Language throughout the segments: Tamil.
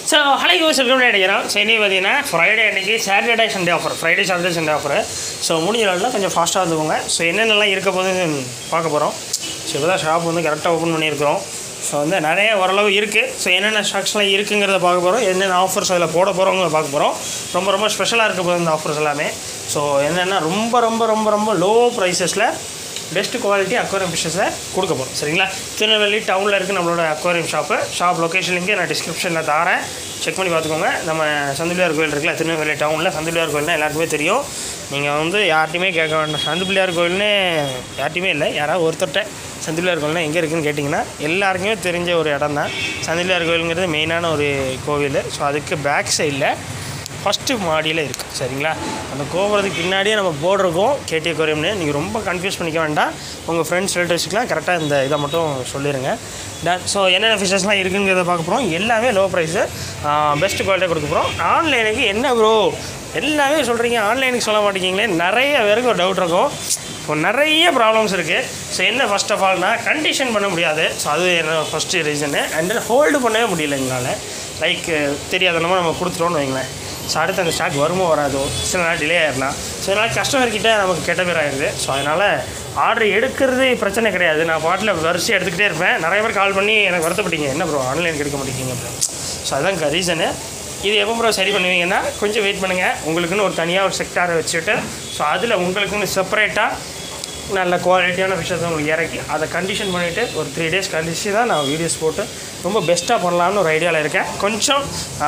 ஸோ ஹலை யூஸ் வெல்கம் நினைக்கிறோம் ஸோ இன்னைக்கு பார்த்தீங்கன்னா ஃப்ரைடே அன்றைக்கி Saturday Sunday offer Friday Saturday Sunday offer so முடிஞ்ச நாளில் கொஞ்சம் ஃபாஸ்ட்டாக வந்துக்கோங்க ஸோ என்னென்னலாம் இருக்க போது பார்க்க போகிறோம் ஸோ இப்போ தான் ஷாப் வந்து கரெக்டாக ஓப்பன் பண்ணியிருக்கிறோம் ஸோ வந்து நிறைய ஓரளவு இருக்குது ஸோ என்னென்ன ஸ்டாக்ஸ்லாம் இருக்குங்கிறத பார்க்க போகிறோம் என்னென்ன ஆஃபர்ஸ் அதில் போட போகிறோங்க பார்க்க போகிறோம் ரொம்ப ரொம்ப ஸ்பெஷலாக இருக்க போகுது இந்த ஆஃபர்ஸ் எல்லாமே ஸோ என்னென்னா ரொம்ப ரொம்ப ரொம்ப ரொம்ப லோ ப்ரைஸஸில் பெஸ்ட் குவாலிட்டி அக்வாரியம் ஃபிஷ்ஷஸை கொடுக்க போகிறோம் சரிங்களா திருநெல்வேலி டவுனில் இருக்குது நம்மளோட அக்வாரியம் ஷாப்பு ஷாப் லொக்கேஷன் லிங்கே நான் டிஸ்கிரிப்ஷனில் தரேன் செக் பண்ணி பார்த்துக்கோங்க நம்ம சந்துபிள்ளையார் கோயில் இருக்குல்ல திருநெல்வேலி டவுனில் சந்துபிள்ளையார் கோயில்னா எல்லாருக்குமே தெரியும் நீங்கள் வந்து யார்ட்டையுமே கேட்க வேண்டாம் சந்துபிள்ளையார் கோயில்னு யார்ட்டையுமே இல்லை யாராவது ஒருத்தர்கிட்ட சந்திலியார் கோயில்னா எங்கே இருக்குதுன்னு கேட்டிங்கன்னா எல்லாருக்குமே தெரிஞ்ச ஒரு இடம் தான் சந்திலியார் கோயிலுங்கிறது மெயினான ஒரு கோவில் ஸோ அதுக்கு பேக் சைடில் ஃபஸ்ட்டு மாடியில் இருக்குது சரிங்களா அந்த கோபுரத்துக்கு பின்னாடியே நம்ம போர்டு இருக்கும் கேடிஏ கோரியம்னு நீங்கள் ரொம்ப கன்ஃபியூஸ் பண்ணிக்க வேண்டாம் உங்கள் ஃப்ரெண்ட்ஸ் ரிலேட்டிவ்ஸ்க்குலாம் கரெக்டாக இந்த இதை மட்டும் சொல்லிடுங்க டன் ஸோ என்னென்ன ஃபிஷஸ்லாம் இருக்குங்கிறத பார்க்க போகிறோம் எல்லாமே லோ ப்ரைஸு பெஸ்ட் குவாலிட்டியாக கொடுக்க போகிறோம் ஆன்லைனுக்கு என்ன ப்ரோ எல்லாமே சொல்கிறீங்க ஆன்லைனுக்கு சொல்ல மாட்டேங்கிங்களே நிறைய பேருக்கு ஒரு டவுட் இருக்கும் இப்போ நிறைய ப்ராப்ளம்ஸ் இருக்குது ஸோ என்ன ஃபஸ்ட் ஆஃப் ஆல்னா கண்டிஷன் பண்ண முடியாது ஸோ அது என்ன first reason and then hold பண்ணவே முடியல எங்களால் லைக் தெரியாதனமாக நம்ம கொடுத்துட்டோன்னு வைங்களேன் ஸோ அடுத்து அந்த ஸ்டாக் வருமோ வராதோ சில நாள் டிலே ஆகிடலாம் ஸோ இதனால் கஸ்டமர் கிட்ட நமக்கு கெட்ட பேர் ஆயிடுது ஸோ அதனால் ஆர்டர் எடுக்கிறது பிரச்சனை கிடையாது நான் பாட்டில் வரிசை எடுத்துக்கிட்டே இருப்பேன் நிறைய பேர் கால் பண்ணி எனக்கு வருத்தப்பட்டீங்க என்ன ப்ரோ ஆன்லைனுக்கு எடுக்க மாட்டேங்கிங்க அப்படின்னு ஸோ அதுதான் ரீசனு இது எப்போ ப்ரோ சரி பண்ணுவீங்கன்னா கொஞ்சம் வெயிட் பண்ணுங்கள் உங்களுக்குன்னு ஒரு தனியாக ஒரு செக்டாரை வச்சுட்டு ஸோ அதில் உங்களுக்குன்னு செப்பரேட்டாக நல்ல குவாலிட்டியான விஷயத்தை உங்களுக்கு இறக்கி அதை கண்டிஷன் பண்ணிவிட்டு ஒரு த்ரீ டேஸ் கழிச்சு தான் நான் வீடியோஸ் போட்டு ரொம்ப பெஸ்ட்டாக பண்ணலாம்னு ஒரு ஐடியாவில் இருக்கேன் கொஞ்சம்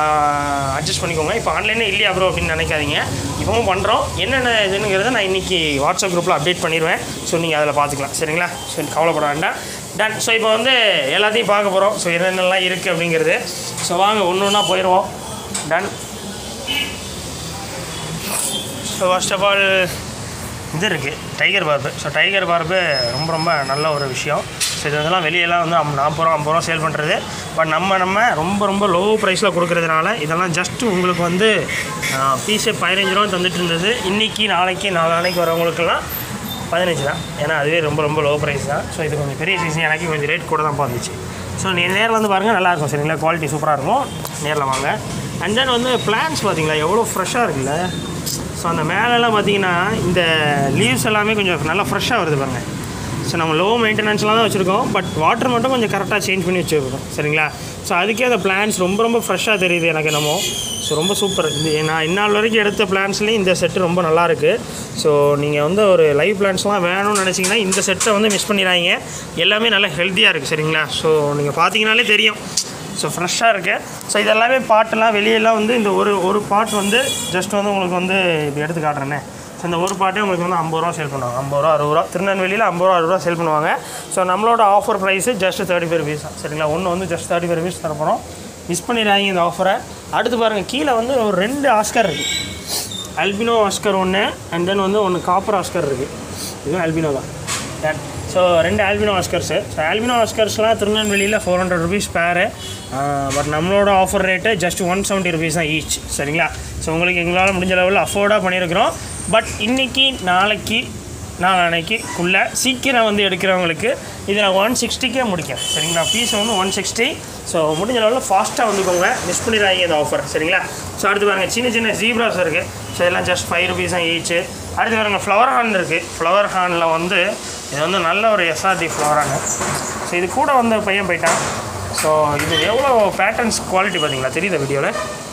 அட்ஜஸ்ட் பண்ணிக்கோங்க இப்போ ஆன்லைனே இல்லையா ப்ரோ அப்படின்னு நினைக்காதீங்க இப்போவும் பண்ணுறோம் என்னென்ன இதுங்கிறத நான் இன்றைக்கி வாட்ஸ்அப் குரூப்பில் அப்டேட் பண்ணிடுவேன் ஸோ நீங்கள் அதில் பார்த்துக்கலாம் சரிங்களா ஸோ கவலைப்பட வேண்டாம் டன் ஸோ இப்போ வந்து எல்லாத்தையும் பார்க்க போகிறோம் ஸோ என்னென்னலாம் இருக்குது அப்படிங்கிறது ஸோ வாங்க ஒன்று ஒன்றா போயிடுவோம் done so first of all இது இருக்குது tiger barb so tiger barb ரொம்ப ரொம்ப நல்ல ஒரு விஷயம் ஸோ இது இதெல்லாம் வெளியெல்லாம் வந்து அம் நாற்பது ரூபா ஐம்பது ரூபா சேல் பண்ணுறது பட் நம்ம நம்ம ரொம்ப ரொம்ப லோ ப்ரைஸில் கொடுக்குறதுனால இதெல்லாம் ஜஸ்ட்டு உங்களுக்கு வந்து பீஸே பதினஞ்சு ரூபா தந்துட்டு இருந்தது இன்றைக்கி நாளைக்கு நாளானைக்கு வரவங்களுக்கெல்லாம் பதினஞ்சு தான் ஏன்னா அதுவே ரொம்ப ரொம்ப லோ ப்ரைஸ் தான் ஸோ இது கொஞ்சம் பெரிய சீசன் எனக்கு கொஞ்சம் ரேட் கூட தான் பார்த்துச்சு ஸோ நீ நேரில் வந்து பாருங்கள் நல்லாயிருக்கும் சரிங்களா குவாலிட்டி சூப்பராக இருக்கும் நேரில் வாங்க அண்ட் தென் வந்து பிளான்ஸ் பார்த்தீங்களா எவ்வளோ ஃப்ரெஷ்ஷாக இருக்குல்ல ஸோ அந்த மேலெல்லாம் பார்த்தீங்கன்னா இந்த லீவ்ஸ் எல்லாமே கொஞ்சம் நல்லா ஃப்ரெஷ்ஷாக வருது பாருங்கள் ஸோ நம்ம லோ மெயின்டெனன்ஸ்லாம் தான் வச்சுருக்கோம் பட் வாட்டர் மட்டும் கொஞ்சம் கரெக்டாக சேஞ்ச் பண்ணி வச்சுருக்கோம் சரிங்களா ஸோ அதுக்கே அந்த பிளான்ஸ் ரொம்ப ரொம்ப ஃப்ரெஷ்ஷாக தெரியுது எனக்கு என்னமோ ஸோ ரொம்ப சூப்பர் இது நான் இந்நாள் வரைக்கும் எடுத்த பிளான்ஸ்லேயும் இந்த செட்டு ரொம்ப நல்லா இருக்குது ஸோ நீங்கள் வந்து ஒரு லைவ் பிளான்ஸ்லாம் வேணும்னு நினச்சிங்கன்னா இந்த செட்டை வந்து மிஸ் பண்ணிடாதீங்க எல்லாமே நல்லா ஹெல்த்தியாக இருக்குது சரிங்களா ஸோ நீங்கள் பார்த்தீங்கனாலே தெரியும் ஸோ ஃப்ரெஷ்ஷாக இருக்குது ஸோ இதெல்லாமே பாட்டெல்லாம் வெளியெல்லாம் வந்து இந்த ஒரு ஒரு பாட் வந்து ஜஸ்ட் வந்து உங்களுக்கு வந்து இப்போ எடுத்து காட்டுறேனே ஸோ இந்த ஒரு பாட்டே உங்களுக்கு வந்து ஐம்பது ரூபா சேல் பண்ணுவாங்க ஐம்பது ரூபா அறுபது ரூபா திருநெல்வேலியில் ஐம்பது ரூபா அறுபது ரூபா சேல் பண்ணுவாங்க ஸோ நம்மளோட offer price just thirty five rupees தான் சரிங்களா ஒன்று வந்து ஜஸ்ட் தேர்ட்டி ஃபைவ் ருபீஸ் தரப்போகிறோம் மிஸ் பண்ணிடுறாங்க இந்த ஆஃபரை அடுத்து பாருங்கள் கீழே வந்து ஒரு ரெண்டு ஆஸ்கர் இருக்குது அல்பினோ ஆஸ்கர் ஒன்று அண்ட் தென் வந்து ஒன்று காப்பர் ஆஸ்கர் இருக்குது இதுவும் அல்பினோ தான் டன் ஸோ ரெண்டு ஆல்பினோ ஆஸ்கர்ஸு ஸோ ஆல்பினோ ஆஸ்கர்ஸ்லாம் திருநெல்வேலியில் ஃபோர் ஹண்ட்ரட் ருபீஸ் பேரு பட் நம்மளோட offer rate just one seventy rupees தான் ஈச் சரிங்களா ஸோ உங்களுக்கு எங்களால் முடிஞ்ச லெவலில் அஃபோர்டாக பண்ணியிருக்கிறோம் பட் இன்றைக்கி நாளைக்கு நாளானைக்குள்ளே சீக்கிரம் வந்து எடுக்கிறவங்களுக்கு இதை நான் ஒன் சிக்ஸ்டிக்கே முடிக்கேன் சரிங்களா ஃபீஸ் வந்து ஒன் சிக்ஸ்டி ஸோ முடிஞ்ச லெவலில் ஃபாஸ்ட்டாக வந்துக்கோங்க மிஸ் பண்ணிடாதீங்க இந்த ஆஃபர் சரிங்களா ஸோ அடுத்து பாருங்கள் சின்ன சின்ன ஜீப்ராஸ் இருக்குது ஸோ இதெல்லாம் ஜஸ்ட் ஃபைவ் ருபீஸ் தான் ஈச்சு அடுத்து பாருங்கள் ஃப்ளவர் ஹான் இருக்குது ஃப்ளவர் ஹானில் வந்து இது வந்து நல்ல ஒரு எஸ்ஆர்டி ஃப்ளவர் ஹானு ஸோ இது கூட வந்து பையன் போயிட்டான் ஸோ இது எவ்வளோ பேட்டர்ன்ஸ் குவாலிட்டி பார்த்தீங்களா தெரியுது வீடியோவில்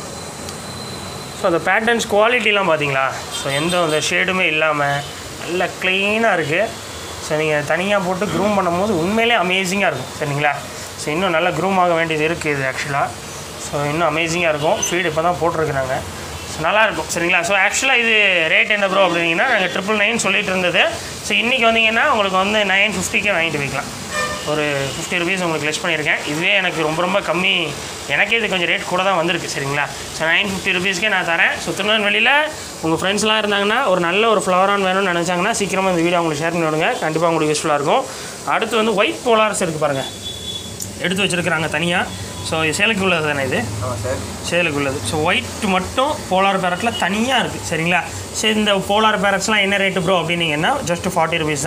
ஸோ அந்த பேட்டர்ன்ஸ் குவாலிட்டிலாம் பார்த்தீங்களா ஸோ எந்த அந்த ஷேடுமே இல்லாமல் நல்ல க்ளீனாக இருக்குது ஸோ நீங்கள் தனியாக போட்டு க்ரூம் பண்ணும்போது உண்மையிலே அமேசிங்காக இருக்கும் சரிங்களா ஸோ இன்னும் நல்லா க்ரூம் ஆக வேண்டியது இருக்குது இது ஆக்சுவலாக ஸோ இன்னும் அமேசிங்காக இருக்கும் ஃபீடு இப்போ தான் போட்டிருக்கிறாங்க ஸோ நல்லாயிருக்கும் சரிங்களா ஸோ ஆக்சுவலாக இது ரேட் என்ன ப்ரோ அப்படின்னீங்கன்னா நாங்கள் ட்ரிபிள் நைன் சொல்லிட்டு இருந்தது ஸோ இன்றைக்கி வந்தீங்கன்னா உங்களுக்கு வந்து நைன் ஃபிஃப்டிக்கே வாங்கிட்டு வைக்கலாம் ஒரு ஃபிஃப்டி ருபீஸ் உங்களுக்கு லெஸ் பண்ணியிருக்கேன் இதுவே எனக்கு ரொம்ப ரொம்ப கம்மி எனக்கே இது கொஞ்சம் ரேட் கூட தான் வந்திருக்கு சரிங்களா ஸோ நைன் ஃபிஃப்டி ருபீஸ்க்கே நான் தரேன் ஸோ திருநெல்வேலியில் உங்கள் ஃப்ரெண்ட்ஸ்லாம் இருந்தாங்கன்னா ஒரு நல்ல ஒரு ஃப்ளவரான் வேணும்னு நினச்சாங்கன்னா சீக்கிரமாக இந்த வீடியோ உங்களுக்கு ஷேர் பண்ணி விடுங்க கண்டிப்பாக உங்களுக்கு யூஸ்ஃபுல்லாக இருக்கும் அடுத்து வந்து ஒயிட் போலார்ஸ் இருக்குது பாருங்கள் எடுத்து வச்சுருக்குறாங்க தனியாக ஸோ சேலுக்கு உள்ளது தானே இது ஆமாம் சார் சேலுக்கு உள்ளது ஸோ ஒயிட் மட்டும் போலார் பேரட்டில் தனியாக இருக்குது சரிங்களா சரி இந்த போலார் பேரட்ஸ்லாம் என்ன ரேட்டு ப்ரோ அப்படின்னீங்கன்னா ஜஸ்ட் ஃபார்ட்டி ருபீஸ் தான்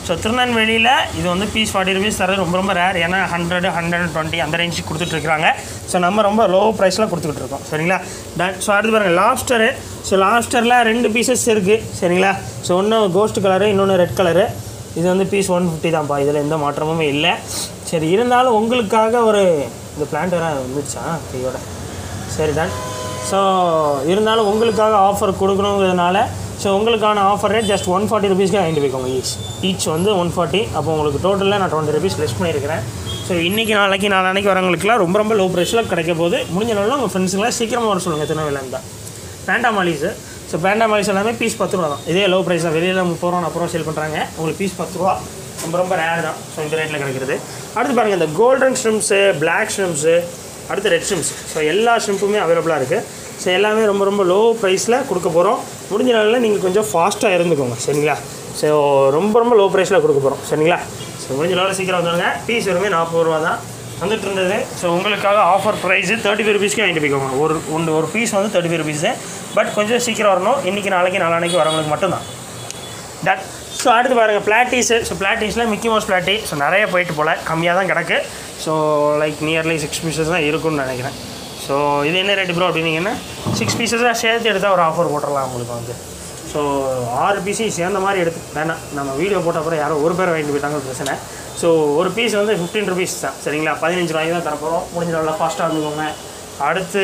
ஸோ திருநெல்வேலியில் இது வந்து பீஸ் ஃபார்ட்டி ருபீஸ் தரது ரொம்ப ரொம்ப ரேர் ஏன்னா ஹண்ட்ரட் ஹண்ட்ரட் டுவெண்ட்டி அந்த ரேஞ்சுக்கு கொடுத்துட்ருக்காங்க ஸோ நம்ம ரொம்ப லோ ப்ரைஸில் கொடுத்துக்கிட்டு இருக்கோம் சரிங்களா டன் ஸோ அடுத்து பாருங்கள் லாப்ஸ்டரு ஸோ லாப்ஸ்டரில் ரெண்டு பீசஸ் இருக்குது சரிங்களா ஸோ ஒன்று கோஸ்ட் கலரு இன்னொன்று ரெட் கலரு இது வந்து பீஸ் ஒன் ஃபிஃப்டி தான்ப்பா இதில் எந்த மாற்றமுமே இல்லை சரி இருந்தாலும் உங்களுக்காக ஒரு இந்த பிளான்ட் வேறு வந்துடுச்சா கையோட சரி டன் ஸோ இருந்தாலும் உங்களுக்காக ஆஃபர் கொடுக்கணுங்கிறதுனால ஸோ உங்களுக்கான offer rate just one forty ருபீஸ்க்கு வாங்கிட்டு போய்க்கோங்க ஈச் ஈச் வந்து ஒன் ஃபார்ட்டி அப்போ உங்களுக்கு டோட்டலில் நான் டுவெண்ட்டி ருபீஸ் லெஸ் பண்ணியிருக்கிறேன் ஸோ இன்றைக்கி நாளைக்கு நாளைக்கு வரவங்களுக்குலாம் ரொம்ப ரொம்ப லோ ப்ரைஸில் கிடைக்க போகுது முடிஞ்ச நாளில் உங்கள் ஃப்ரெண்ட்ஸுங்களாம் சீக்கிரமாக வர சொல்லுங்கள் திருநெல்வேலியில் தான் panda mollies so panda mollies எல்லாமே பீஸ் பத்து ரூபா தான் இதே லோ ப்ரைஸ் தான் வெளியில் முப்பது ரூபா நாற்பது ரூபா சேல் பண்ணுறாங்க உங்களுக்கு பீஸ் பத்து ரூபா ரொம்ப ரொம்ப ரேர் தான் ஸோ இந்த ரேட்டில் கிடைக்கிறது அடுத்து பாருங்கள் இந்த கோல்டன் ஷ்ரிம்ஸு பிளாக் ஷ்ரிம்ஸு அடுத்து ரெட் ஷ்ரிம்ஸ் ஸோ எல்லா ஷ்ரிம்ப்புமே அவைலபிளாக இருக்குது ஸோ எல்லாமே ரொம்ப ரொம்ப லோ ப்ரைஸில் கொடுக்க போகிறோம் முடிஞ்ச நாளில் நீங்கள் கொஞ்சம் ஃபாஸ்ட்டாக இருந்துக்கோங்க சரிங்களா ஸோ ரொம்ப ரொம்ப லோ ப்ரைஸில் கொடுக்க போகிறோம் சரிங்களா ஸோ முடிஞ்ச நாளில் சீக்கிரம் வந்துடுங்க பீஸ் வெறுமே நாற்பது ரூபா தான் வந்துட்டு இருந்தது ஸோ உங்களுக்காக ஆஃபர் ப்ரைஸு தேர்ட்டி ஃபைவ் ருபீஸ்க்கு வாங்கிட்டு போய்க்கோங்க ஒரு ஒன்று ஒரு பீஸ் வந்து தேர்ட்டி ஃபைவ் ருபீஸு பட் கொஞ்சம் சீக்கிரம் வரணும் இன்றைக்கி நாளைக்கு நாளானைக்கு வரவங்களுக்கு மட்டும்தான் டன் ஸோ அடுத்து பாருங்கள் பிளாட்டீஸு ஸோ பிளாட்டீஸில் மிக்கி மவுஸ் பிளாட்டி ஸோ நிறைய போயிட்டு போல் கம்மியாக தான் கிடக்கு so like nearly six pieces தான் இருக்கும்னு நினைக்கிறேன் ஸோ இது என்ன ரேட்டு ப்ரோ அப்படின்னீங்கன்னா சிக்ஸ் பீசஸாக சேர்த்து எடுத்தால் ஒரு ஆஃபர் போட்டுடலாம் உங்களுக்கு வந்து ஸோ ஆறு பீஸையும் சேர்ந்த மாதிரி எடுத்து வேணாம் நம்ம வீடியோ போட்ட அப்புறம் யாரோ ஒரு பேர் வாங்கிட்டு போயிட்டாங்க பிரச்சனை ஸோ ஒரு பீஸ் வந்து ஃபிஃப்டீன் ருபீஸ் தான் சரிங்களா பதினஞ்சு ரூபாய்க்கு தான் தரப்போகிறோம் முடிஞ்ச நல்லா ஃபாஸ்ட்டாக வந்துக்கோங்க அடுத்து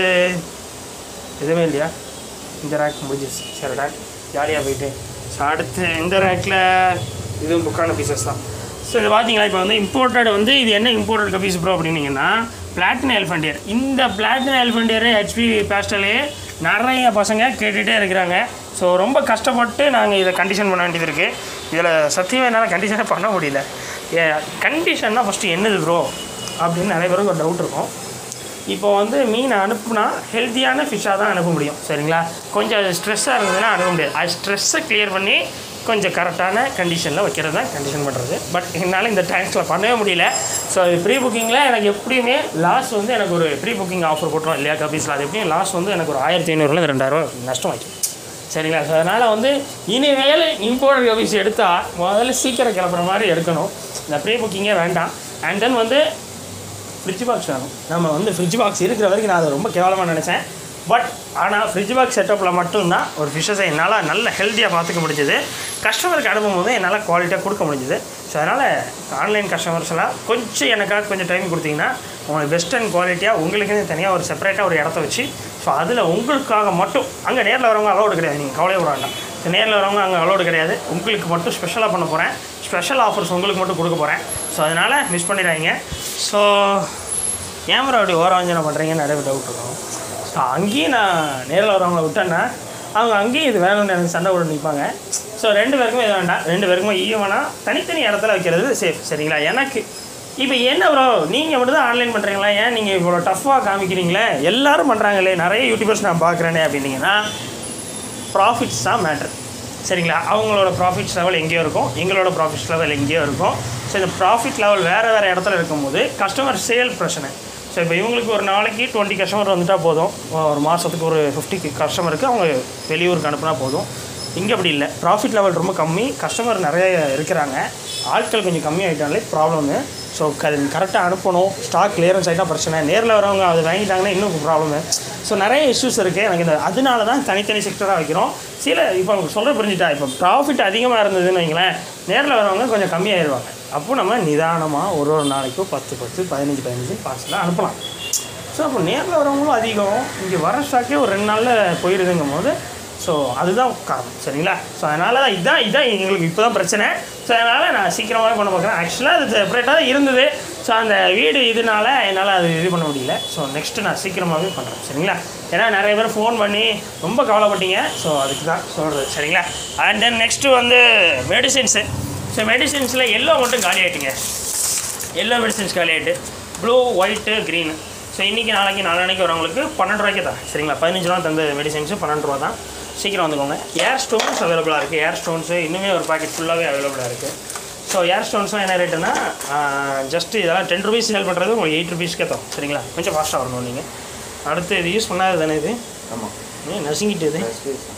எதுவுமே இல்லையா இந்த ரேக் முடிஞ்சிச்சு சரி ரேக் ஜாலியாக போயிட்டு ஸோ அடுத்து இந்த ரேக்கில் இதுவும் புக்கான பீசஸ் தான் ஸோ இது பார்த்தீங்களா இப்போ வந்து இம்போர்ட்டட் வந்து இது என்ன இம்போர்ட்டட் கபீஸ் ப்ரோ அப்படின்னீங்கன்னா பிளாட்டினம் எலிஃபண்டியர் இந்த பிளாட்டினம் எலிஃபண்டியர் ஹெச்பி பேஸ்டலே நிறைய பசங்க கேட்டுகிட்டே இருக்கிறாங்க ஸோ ரொம்ப கஷ்டப்பட்டு நாங்கள் இதை கண்டிஷன் பண்ண வேண்டியது இருக்குது இதில் சத்தியமாக என்னால் கண்டிஷனே பண்ண முடியல ஏ கண்டிஷன்னா ஃபஸ்ட்டு என்னது ப்ரோ அப்படின்னு நிறைய பேருக்கு ஒரு டவுட் இருக்கும் இப்போ வந்து மீன் அனுப்புனா ஹெல்த்தியான ஃபிஷ்ஷாக தான் அனுப்ப முடியும் சரிங்களா கொஞ்சம் அது ஸ்ட்ரெஸ்ஸாக இருந்ததுன்னா அனுப்ப முடியாது அது ஸ்ட்ரெஸ்ஸை கிளியர் பண்ணி கொஞ்சம் கரெக்டான கண்டிஷனில் வைக்கிறது தான் கண்டிஷன் பண்ணுறது பட் என்னால் இந்த டைம்ஸில் பண்ணவே முடியல ஸோ அது ப்ரீ புக்கிங்கில் எனக்கு எப்படியுமே லாஸ் வந்து எனக்கு ஒரு ப்ரீ புக்கிங் ஆஃபர் போட்டுரும் இல்லையா கபீஸில் அது எப்படியும் லாஸ் வந்து எனக்கு ஒரு ஆயிரத்தி ஐநூறுலேருந்து ரெண்டாயிரம் நஷ்டம் ஆச்சு சரிங்களா ஸோ அதனால் வந்து இனிமேல் இம்போர்ட் கபீஸ் எடுத்தால் முதல்ல சீக்கிரம் கிளப்புற மாதிரி எடுக்கணும் இந்த ப்ரீ புக்கிங்கே வேண்டாம் அண்ட் தென் வந்து ஃப்ரிட்ஜ் பாக்ஸ் வேணும் நம்ம வந்து ஃப்ரிட்ஜ் பாக்ஸ் இருக்கிற வரைக்கும் நான் அதை ரொம்ப கேவலமாக நினச்சேன் பட் ஆனால் ஃப்ரிட்ஜ் பாக்ஸ் செட்டப்பில் மட்டும்தான் ஒரு ஃபிஷ்ஷஸை என்னால் நல்ல ஹெல்த்தியாக பார்த்துக்க முடிஞ்சது கஸ்டமருக்கு அனுப்பும்போது என்னால் குவாலிட்டியாக கொடுக்க முடிஞ்சுது ஸோ அதனால் ஆன்லைன் கஸ்டமர்ஸ் எல்லாம் கொஞ்சம் எனக்காக கொஞ்சம் டைம் கொடுத்தீங்கன்னா உங்களுக்கு பெஸ்ட் அண்ட் குவாலிட்டியாக உங்களுக்குன்னு தனியாக ஒரு செப்பரேட்டாக ஒரு இடத்த வச்சு ஸோ அதில் உங்களுக்காக மட்டும் அங்கே நேரில் வரவங்க அலோடு கிடையாது நீங்கள் கவலையே விட வேண்டாம் ஸோ நேரில் வரவங்க அங்கே அலோடு கிடையாது உங்களுக்கு மட்டும் ஸ்பெஷலாக பண்ண போகிறேன் ஸ்பெஷல் ஆஃபர்ஸ் உங்களுக்கு மட்டும் கொடுக்க போகிறேன் ஸோ அதனால் மிஸ் பண்ணிடாதீங்க ஸோ கேமரா அப்படி ஓரவஞ்சனை பண்ணுறீங்கன்னு நிறைய டவுட் இருக்கும் ஸோ அங்கேயும் நான் நேரில் வரவங்கள விட்டேன்னா அவங்க அங்கேயும் இது வேணும்னு எனக்கு சண்டை போட்டு நிற்பாங்க ஸோ ரெண்டு பேருக்குமே இது வேண்டாம் ரெண்டு பேருக்குமே ஈவனாக தனித்தனி இடத்துல வைக்கிறது சேஃப் சரிங்களா எனக்கு இப்போ என்ன ப்ரோ நீங்கள் மட்டும் தான் ஆன்லைன் பண்ணுறீங்களா ஏன் நீங்கள் இவ்வளோ டஃப்பாக காமிக்கிறீங்களே எல்லாரும் பண்ணுறாங்களே நிறைய யூடியூபர்ஸ் நான் பார்க்குறேனே அப்படின்னீங்கன்னா ப்ராஃபிட்ஸ் தான் மேட்ரு சரிங்களா அவங்களோட ப்ராஃபிட்ஸ் லெவல் எங்கேயோ இருக்கும் எங்களோட ப்ராஃபிட்ஸ் லெவல் எங்கேயோ இருக்கும் ஸோ இந்த ப்ராஃபிட் லெவல் வேறு வேறு இடத்துல இருக்கும்போது கஸ்டமர் சேல் பிரச்சனை ஸோ இப்போ இவங்களுக்கு ஒரு நாளைக்கு டுவெண்ட்டி கஸ்டமர் வந்துட்டால் போதும் ஒரு மாதத்துக்கு ஒரு ஃபிஃப்டி கஸ்டமருக்கு அவங்க வெளியூருக்கு அனுப்புனா போதும் இங்கே அப்படி இல்லை ப்ராஃபிட் லெவல் ரொம்ப கம்மி கஸ்டமர் நிறைய இருக்கிறாங்க ஆட்கள் கொஞ்சம் கம்மி ஆகிட்டாலே ப்ராப்ளமு ஸோ கரெக்டாக அனுப்பணும் ஸ்டாக் கிளியரன்ஸ் ஆகிட்டா பிரச்சனை நேரில் வரவங்க அதை வாங்கிட்டாங்கன்னா இன்னும் ப்ராப்ளமு ஸோ நிறைய இஷ்யூஸ் இருக்குது எனக்கு இந்த அதனால தான் தனித்தனி செக்டராக வைக்கிறோம் சில இப்போ உங்களுக்கு சொல்கிற புரிஞ்சுட்டா இப்போ ப்ராஃபிட் அதிகமாக இருந்ததுன்னு வைங்களேன் நேரில் வரவங்க கொஞ்சம் கம்மியாயிருவாங்க அப்போ நம்ம நிதானமாக ஒரு ஒரு நாளைக்கும் பத்து பத்து பதினஞ்சு பதினஞ்சு பார்சலாக அனுப்பலாம் ஸோ அப்போ நேரில் வரவங்களும் அதிகம் இங்கே வர ஸ்டாக்கே ஒரு ரெண்டு நாளில் போயிடுதுங்கும் போது ஸோ அதுதான் காரணம் சரிங்களா ஸோ அதனால தான் இதான் இதான் எங்களுக்கு இப்போ தான் பிரச்சனை ஸோ அதனால் நான் சீக்கிரமாகவே பண்ண பார்க்குறேன் ஆக்சுவலாக அது செப்பரேட்டாக தான் இருந்தது ஸோ அந்த வீடு இதனால என்னால் அது இது பண்ண முடியல ஸோ நெக்ஸ்ட்டு நான் சீக்கிரமாகவே பண்ணுறேன் சரிங்களா ஏன்னா நிறைய பேர் ஃபோன் பண்ணி ரொம்ப கவலைப்பட்டீங்க ஸோ அதுக்கு தான் சொல்கிறது சரிங்களா அண்ட் தென் நெக்ஸ்ட்டு வந்து மெடிசின்ஸு ஸோ மெடிசின்ஸில் எல்லோ மட்டும் காலி ஆகிட்டுங்க எல்லோ மெடிசின்ஸ் காலி ஆகிட்டு ப்ளூ ஒயிட்டு க்ரீனு ஸோ இன்றைக்கி நாளைக்கு நாளானைக்கு வரவங்களுக்கு பன்னெண்டு ரூபாய்க்கு தான் சரிங்களா பதினஞ்சு ரூபா தந்த மெடிசன்ஸு பன்னெண்டு ரூபா தான் சீக்கிரம் வந்துக்கோங்க ஏர் ஸ்டோன்ஸ் அவைலபிளாக இருக்குது ஏர் ஸ்டோன்ஸு இன்னுமே ஒரு பாக்கெட் ஃபுல்லாகவே அவைலபிளாக இருக்குது ஸோ ஏர் ஸ்டோன்ஸ்லாம் என்ன ரேட்டுன்னா ஜஸ்ட் இதெல்லாம் டென் ருபீஸ் சேல் பண்ணுறது உங்களுக்கு எயிட் ருபீஸ்க்கே தரும் சரிங்களா கொஞ்சம் ஃபாஸ்ட்டாக வரணும் நீங்கள் அடுத்து இது யூஸ் பண்ணாது தானே இது ஆமாம் ஏன் நசுங்கிட்டு இது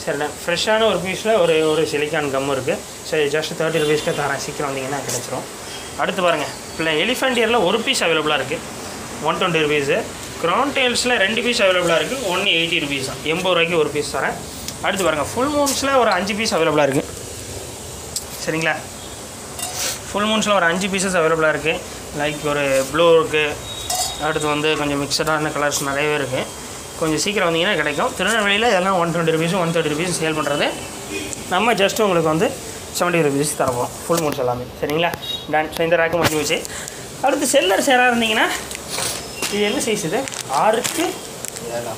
சரிண்ணா ஃப்ரெஷ்ஷான ஒரு பீஸில் ஒரு ஒரு சிலிக்கான் கம் இருக்குது சரி ஜஸ்ட் தேர்ட்டி ருபீஸ்க்கு தரேன் சீக்கிரம் வந்தீங்கன்னா கிடச்சிரும் அடுத்து பாருங்கள் இல்லை எலிஃபென்ட் இயரில் ஒரு பீஸ் அவைலபிளாக இருக்குது ஒன் டுவெண்ட்டி ருபீஸு க்ரௌன் டெயில்ஸில் ரெண்டு பீஸ் அவைலபிளாக இருக்குது ஒன்று எயிட்டி ருபீஸ் தான் எண்பது ரூபாய்க்கு ஒரு பீஸ் தரேன் அடுத்து பாருங்கள் ஃபுல் மூன்ஸில் ஒரு அஞ்சு பீஸ் அவைலபிளாக இருக்குது சரிங்களா ஃபுல் மூன்ஸில் ஒரு அஞ்சு பீசஸ் அவைலபிளாக இருக்குது லைக் ஒரு ப்ளூ இருக்குது அடுத்து வந்து கொஞ்சம் மிக்சடான கலர்ஸ் நிறையவே இருக்குது கொஞ்சம் சீக்கிரம் வந்தீங்கன்னா கிடைக்கும் திருநெல்வேலியில் இதெல்லாம் ஒன் டுவெண்ட்டி ருபீஸும் ஒன் தேர்ட்டி ருபீஸும் சேல் பண்ணுறது நம்ம ஜஸ்ட் உங்களுக்கு வந்து செவன்ட்டி ருபீஸ் தரப்போம் ஃபுல் மூன்ஸ் எல்லாமே சரிங்களா டன் ஸோ இந்த ரேக்கு முடிஞ்சு வச்சு அடுத்து செல்லர் சேராக இருந்தீங்கன்னா இது என்ன சைஸ் இது ஆறுக்கு ஏழா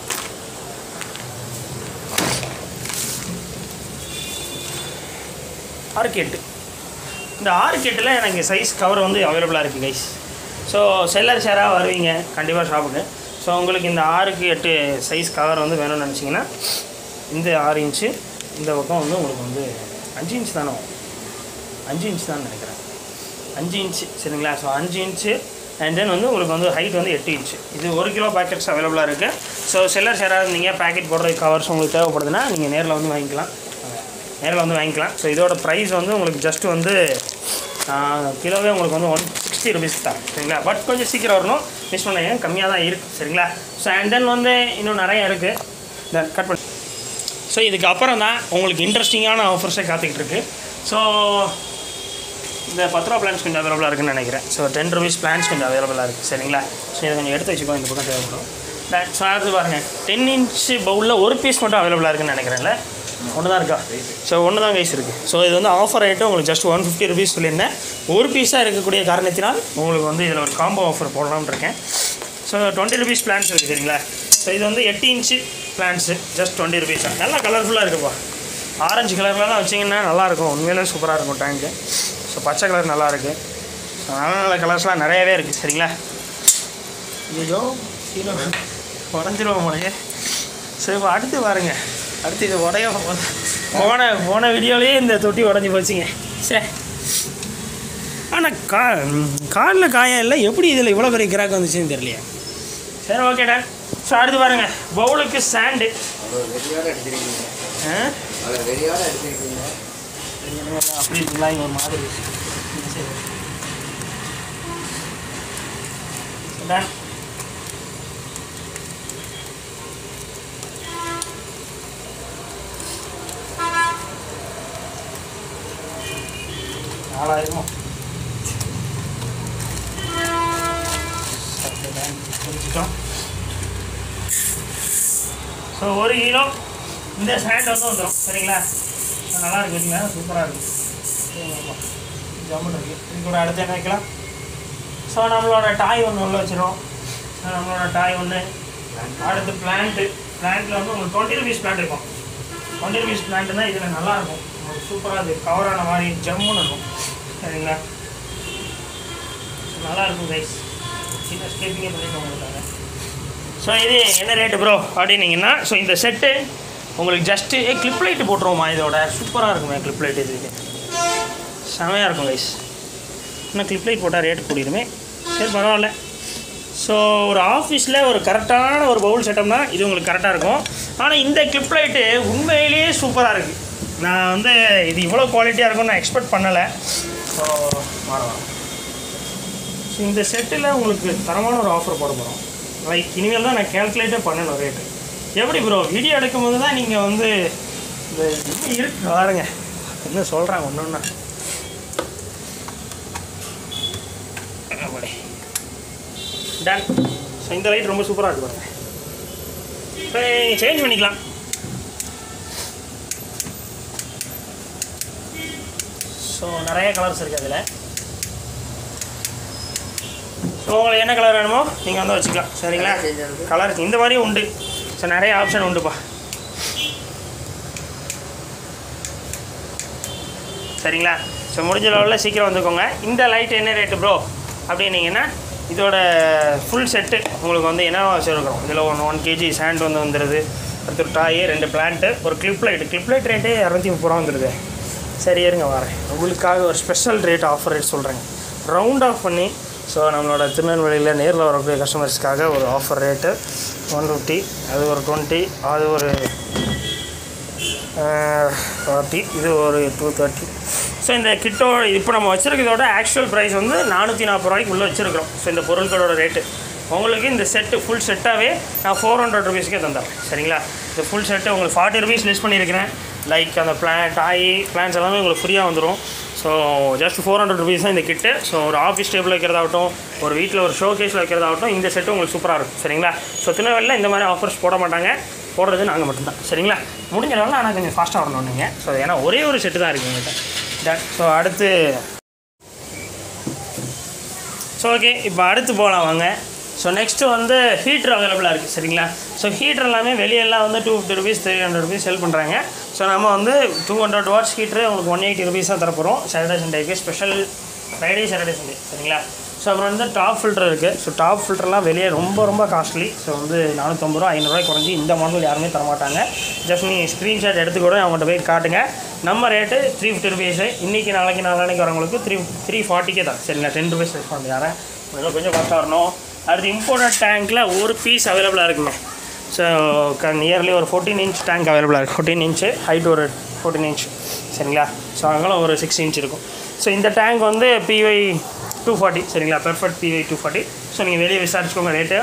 ஆறுக்கு எட்டு இந்த ஆறுக்கு எட்டில் எனக்கு சைஸ் கவர் வந்து அவைலபிளாக இருக்குது கைஸ் ஸோ செல்லர் ஷேராக வருவீங்க கண்டிப்பாக ஷாப்புக்கு ஸோ உங்களுக்கு இந்த ஆறுக்கு எட்டு சைஸ் கவர் வந்து வேணும்னு நினச்சிங்கன்னா இந்த ஆறு இன்ச்சு இந்த பக்கம் வந்து உங்களுக்கு வந்து அஞ்சு இன்ச் தானே வரும். அஞ்சு இன்ச் தான் நினைக்கிறேன் அஞ்சு இன்ச்சு சரிங்களா ஸோ அஞ்சு இன்ச்சு அண்ட் தென் வந்து உங்களுக்கு வந்து ஹைட் வந்து எட்டு இன்ச்சு இது ஒரு கிலோ பேக்கெட்ஸ் அவைலபிளாக இருக்குது ஸோ செல்லர் ஷேராக இருந்தீங்க பேக்கெட் போடுற கவர்ஸ் உங்களுக்கு தேவைப்படுதுன்னா நீங்கள் நேரில் வந்து வாங்கிக்கலாம் நேரில் வந்து வாங்கிக்கலாம் ஸோ இதோட ப்ரைஸ் வந்து உங்களுக்கு ஜஸ்ட் வந்து ஆஹ், கிலோவே உங்களுக்கு வந்து ஒன் சிக்ஸ்டி ருபீஸ் தான் சரிங்களா பட் கொஞ்சம் சீக்கிரம் வரணும் மிஸ் பண்ணாங்க கம்மியாக தான் இருக்குது சரிங்களா ஸோ அண்ட் தென் வந்து இன்னும் நிறைய இருக்குது தென் கட் பண்ணி ஸோ இதுக்கு அப்புறம் தான் உங்களுக்கு இன்ட்ரெஸ்டிங்கான ஆஃபர்ஸே காத்துக்கிட்டு இருக்கு ஸோ இந்த பத்து ரூபா பிளான்ஸ் கொஞ்சம் அவைலபிளாக இருக்குன்னு நினைக்கிறேன் ஸோ டென் ருபீஸ் பிளான்ஸ் கொஞ்சம் அவைலபிளாக இருக்குது சரிங்களா ஸோ இதை கொஞ்சம் எடுத்து வச்சுக்கோ இந்த பக்கம் தேவைப்படும் ஸோ அடுத்து பாருங்கள் டென் இன்ச்சு பவுலில் ஒரு பீஸ் மட்டும் அவைலபிளாக இருக்குன்னு நினைக்கிறேன்ல ஒன்று தான் இருக்கா ஸோ ஒன்று தான் கைஸ் இருக்குது ஸோ இது வந்து ஆஃபர் ரேட்டு உங்களுக்கு ஜஸ்ட் ஒன் ஃபிஃப்டி ருபீஸ் சொல்லியிருந்தேன் ஒரு பீஸாக இருக்கக்கூடிய காரணத்தினால் உங்களுக்கு வந்து இதில் ஒரு காம்போ ஆஃபர் போடலாம்னு இருக்கேன் ஸோ டுவெண்ட்டி ருபீஸ் பிளான்ஸ் இருக்குது சரிங்களா ஸோ இது வந்து எட்டு inch plants just twenty rupees தான் நல்லா கலர்ஃபுல்லாக இருக்குப்பா ஆரஞ்சு கலர்லாம் வச்சிங்கன்னா நல்லாயிருக்கும் உண்மையிலே சூப்பராக இருக்கும் டேங்க்கு ஸோ பச்சை கலர் நல்லா இருக்குது ஸோ நல்ல நல்ல கலர்ஸ்லாம் நிறையவே இருக்குது சரிங்களா ஐயோ கீழே உடஞ்சிருவோம் போலயே சரி இப்போ அடுத்து பாருங்க அடுத்து இது உடைய போன போன வீடியோலேயே இந்த தொட்டி உடஞ்சி போச்சுங்க சரி ஆனால் கா காலில் காயம் இல்லை எப்படி இதில் இவ்வளோ பெரிய கிராக் வந்துச்சுன்னு தெரியலையே சரி ஓகேடா ஸோ அடுத்து பாருங்க பவுலுக்கு சாண்டு அவர் வெறியோட அடிச்சிருக்கீங்க ஆ அவர் வெறியோட அடிச்சிருக்கீங்க அப்படி இருக்குங்களா இங்க ஒரு மாதிரி சரி. Done. நாலாயிரமோ Okay, done. புரிஞ்சுட்டோம் ஸோ ஒரு கிலோ இந்த சாண்ட் வந்து வந்துடும் சரிங்களா So, நல்லா இருக்கு இல்லைங்களா சூப்பராக இருக்கு ஜம்முன்னு இருக்கு இது கூட அடுத்து என்ன வைக்கலாம் ஸோ நம்மளோட டாய் ஒன்று உள்ள வச்சிரும் ஸோ நம்மளோட டாய் ஒன்று அடுத்து பிளான்ட்டு பிளான்ட்டில் வந்து உங்களுக்கு டுவெண்ட்டி ருபீஸ் பிளான்ட் இருக்கும் டுவெண்ட்டி ருபீஸ் பிளான்ட் தான் இதில் நல்லா இருக்கும் உங்களுக்கு சூப்பராக அது கவரான மாதிரி ஜம்முன்னு இருக்கும் சரிங்களா So, நல்லா இருக்கும் கைஸ் சின்ன ஸ்கேப்பிங்கே பண்ணிட்டு வந்துட்டாங்க ஸோ இது என்ன ரேட்டு ப்ரோ அப்படின்னீங்கன்னா ஸோ இந்த செட்டு உங்களுக்கு ஜஸ்ட்டு ஏ கிளிப் லைட்டு போட்டுருவோமா இதோட சூப்பராக இருக்குமே கிளிப் லைட் இதுக்கு செமையாக இருக்கும் கைஸ் இன்னும் கிளிப் லைட் போட்டால் ரேட் கூடிடுமே சரி பரவாயில்ல ஸோ ஒரு ஆஃபீஸில் ஒரு கரெக்டான ஒரு பவுல் செட்டப்னா இது உங்களுக்கு கரெக்டாக இருக்கும் ஆனால் இந்த கிளிப் லைட்டு உண்மையிலேயே சூப்பராக இருக்குது நான் வந்து இது இவ்வளோ குவாலிட்டியாக இருக்கும்னு நான் எக்ஸ்பெக்ட் பண்ணலை ஸோ மாறலாம் ஸோ இந்த செட்டில் உங்களுக்கு தரமான ஒரு ஆஃபர் போட போகிறோம் லைக் இனிமேல் தான் நான் கேல்குலேட்டே பண்ணணும் ரேட்டு எப்படி ப்ரோ வீடியோ எடுக்கும்போது தான் நீங்கள் வந்து இந்த இது இருக்கு பாருங்க என்ன சொல்கிறாங்க ஒன்று ஒன்றா டன் ஸோ இந்த லைட் ரொம்ப சூப்பராக இருக்கு பாருங்க ஸோ நீங்கள் சேஞ்ச் பண்ணிக்கலாம் ஸோ நிறைய கலர்ஸ் இருக்குது அதில் ஸோ உங்களுக்கு என்ன கலர் வேணுமோ நீங்கள் வந்து வச்சுக்கலாம் சரிங்களா Colour change ஆகுது. கலர் இந்த மாதிரியும் உண்டு ஸோ நிறைய ஆப்ஷன் உண்டுப்பா சரிங்களா ஸோ முடிஞ்ச லெவலில் சீக்கிரம் வந்துக்கோங்க இந்த லைட் என்ன ரேட்டு ப்ரோ அப்படின்னீங்கன்னா இதோட ஃபுல் செட்டு உங்களுக்கு வந்து என்ன வச்சுருக்கிறோம் இதில் ஒன் ஒன் கேஜி சாண்ட் வந்து வந்துடுது அடுத்து ஒரு டாயு ரெண்டு பிளான்ட்டு ஒரு கிளிப் லைட் கிளிப் லைட் ரேட்டே இரநூத்தி முப்பது ரூபா வந்துடுது சரி இருங்க வரேன் உங்களுக்காக ஒரு ஸ்பெஷல் ரேட் ஆஃபர் ரேட் சொல்கிறேங்க ரவுண்ட் ஆஃப் பண்ணி ஸோ நம்மளோட திருநெல்வேலியில் நேரில் வரக்கூடிய கஸ்டமர்ஸ்க்காக ஒரு ஆஃபர் ரேட்டு ஒன் ஃபிஃப்டி அது ஒரு டுவெண்ட்டி அது ஒரு ஃபார்ட்டி இது ஒரு டூ தேர்ட்டி ஸோ இந்த கிட்டோட இப்போ நம்ம வச்சுருக்கிறதோட ஆக்சுவல் ப்ரைஸ் வந்து நானூற்றி நாற்பது ரூபாய்க்கு உள்ளே வச்சுருக்கிறோம் ஸோ இந்த பொருட்களோட ரேட்டு உங்களுக்கு இந்த செட்டு ஃபுல் செட்டாகவே நான் ஃபோர் ஹண்ட்ரட் ருபீஸ்க்கே தந்துடுறேன் சரிங்களா இந்த ஃபுல் செட்டு உங்களுக்கு ஃபார்ட்டி ருபீஸ் லெஸ் பண்ணியிருக்கிறேன் லைக் அந்த பிளான் டாய் பிளான்ஸ் எல்லாமே உங்களுக்கு ஃப்ரீயாக வந்துடும் so just four hundred rupees தான் இந்த கிட்டு ஸோ ஒரு ஆஃபீஸ் டேபிள் வைக்கிறதாகட்டும் ஒரு வீட்டில் ஒரு ஷோ கேஸில் வைக்கிறதாகட்டும் இந்த செட்டு உங்களுக்கு சூப்பராக இருக்கும் சரிங்களா ஸோ திருநெல்வேலியில் இந்த மாதிரி ஆஃபர்ஸ் போட மாட்டாங்க போடுறது நாங்கள் மட்டும்தான் சரிங்களா முடிஞ்ச அளவில் ஆனால் கொஞ்சம் ஃபாஸ்ட்டாக வரணும் நீங்கள் ஸோ ஏன்னா ஒரே ஒரு செட்டு தான் இருக்குது எங்கள்கிட்ட டன் ஸோ அடுத்து ஸோ ஓகே இப்போ அடுத்து போகலாம் வாங்க ஸோ நெக்ஸ்ட்டு வந்து ஹீட்டர் அவைலபிளாக இருக்குது சரிங்களா ஸோ ஹீட்டர் எல்லாமே வெளியெல்லாம் வந்து two fifty rupees three hundred rupees sell பண்ணுறாங்க ஸோ நம்ம வந்து டூ ஹண்ட்ரட் வாட்ஸ் ஹீட்ரு உங்களுக்கு ஒன் எயிட்டி ருபீஸ் தான் தரப்போகிறோம் சாட்டர்டே சண்டேக்கு ஸ்பெஷல் ஃப்ரைடே சாட்டர்டே சண்டே சரிங்களா ஸோ அப்புறம் வந்து டாப் ஃபில்டர் இருக்குது ஸோ டாப் ஃபில்டர்லாம் வெளியே ரொம்ப ரொம்ப காஸ்ட்லி ஸோ வந்து நானூற்றம்பது ரூபா ஐநூறுரூவாய் குறைஞ்சி இந்த மாடல் யாருமே தரமாட்டாங்க ஜஸ்ட் நீ ஸ்க்ரீன்ஷாட் எடுத்து கூட அவங்கள்ட்ட போய் காட்டுங்க நம்ம ரேட்டு த்ரீ ஃபிஃப்டி ருபீஸு இன்றைக்கி நாளைக்கு நாளைக்கு வரவங்களுக்கு த்ரீ த்ரீ ஃபார்ட்டிக்கே தான் சரிங்களா டென் ருபீஸ் டிஸ்கவுண்ட் தரேன் கொஞ்சம் கொஞ்சம் காஸ்ட்டாக வரணும் அடுத்து இம்போர்ட்டட் டேங்க்கில் ஒரு பீஸ் அவைலபிளாக இருக்குங்க ஸோ நியர்லி ஒரு ஃபோர்டீன் இன்ச் டேங்க் அவைலபிளாக இருக்குது ஃபோர்டீன் இன்ச்சு ஹைட் ஒரு ஃபோர்டீன் இன்ச் சரிங்களா ஸோ அங்கெல்லாம் ஒரு சிக்ஸ் இன்ச் இருக்கும் ஸோ இந்த டேங்க் வந்து பிஒய் டூ ஃபார்ட்டி சரிங்களா பெர்ஃபெக்ட் பிஒய் டூ ஃபார்ட்டி ஸோ நீங்கள் வெளியே விசாரிச்சுக்கோங்க ரேட்டு